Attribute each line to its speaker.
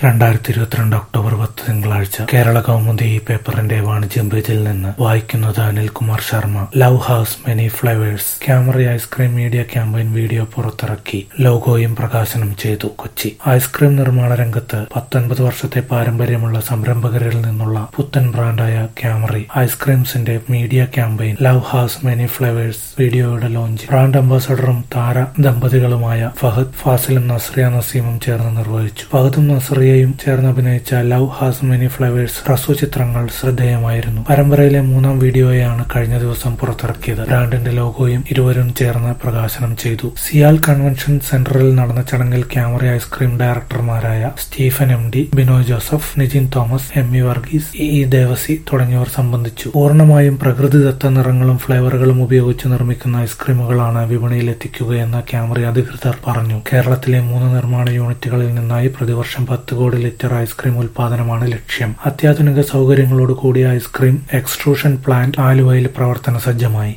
Speaker 1: രണ്ടായിരത്തി ഇരുപത്തിരണ്ട് ഒക്ടോബർ പത്ത് തിങ്കളാഴ്ച കേരള കൗമുദി ഈ പേപ്പറിന്റെ വാണിജ്യം പേജിൽ നിന്ന് വായിക്കുന്നത് Anilkumar Sharma love house many flavours Camery ice cream media campaign video പുറത്തിറക്കി ലോഗോയും പ്രകാശനം ചെയ്തു കൊച്ചി ഐസ്ക്രീം നിർമ്മാണ രംഗത്ത് പത്തൊൻപത് വർഷത്തെ പാരമ്പര്യമുള്ള സംരംഭകരിൽ നിന്നുള്ള പുത്തൻ ബ്രാൻഡായ ക്യാമറി ഐസ്ക്രീംസിന്റെ media campaign love house many flavours വീഡിയോയുടെ ലോഞ്ച് ബ്രാൻഡ് അംബാസഡറും താര ദമ്പതികളുമായ ഫഹദ് ഫാസിലും നസ്രിയ നസീമും ചേർന്ന് നിർവഹിച്ചു ഫഹദും നസ്രിയയും ചേർന്ന് അഭിനയിച്ച ലവ് ഹാസ് മെനി ഫ്ലവേഴ്സ് ഹ്രസ്വ ചിത്രങ്ങൾ ശ്രദ്ധേയമായിരുന്നു പരമ്പരയിലെ മൂന്നാം വീഡിയോയാണ് കഴിഞ്ഞ ദിവസം പുറത്തിറക്കിയത് ബ്രാൻഡിന്റെ ലോഗോയും ഇരുവരും ചേർന്ന് പ്രകാശനം ചെയ്തു സിയാൽ കൺവെൻഷൻ സെന്ററിൽ നടന്ന ചടങ്ങിൽ ക്യാമറ ഐസ്ക്രീം ഡയറക്ടർമാരായ Stephen M D Binoy Joseph Nijin Thomas M E Varghese E E Devassy തുടങ്ങിയവർ സംബന്ധിച്ചു പൂർണ്ണമായും പ്രകൃതിദത്ത നിറങ്ങളും ഫ്ലേവറുകളും ഉപയോഗിച്ച് നിർമ്മിക്കുന്ന ഐസ്ക്രീമുകളാണ് വിപണിയിൽ എത്തിക്കുകയെന്ന് ക്യാമറ അധികൃതർ പറഞ്ഞു കേരളത്തിലെ മൂന്ന് നിർമ്മാണ യൂണിറ്റുകളിൽ നിന്നായി പ്രതിവർഷം പത്ത് കോടി ലിറ്റർ ഐസ്ക്രീം ഉൽപാദനമാണ് ലക്ഷ്യം അത്യാധുനിക സൗകര്യങ്ങളോട് കൂടിയ ഐസ്ക്രീം എക്സ്ട്രൂഷൻ പ്ലാന്റ് ആലുവയിൽ പ്രവർത്തന സജ്ജമായി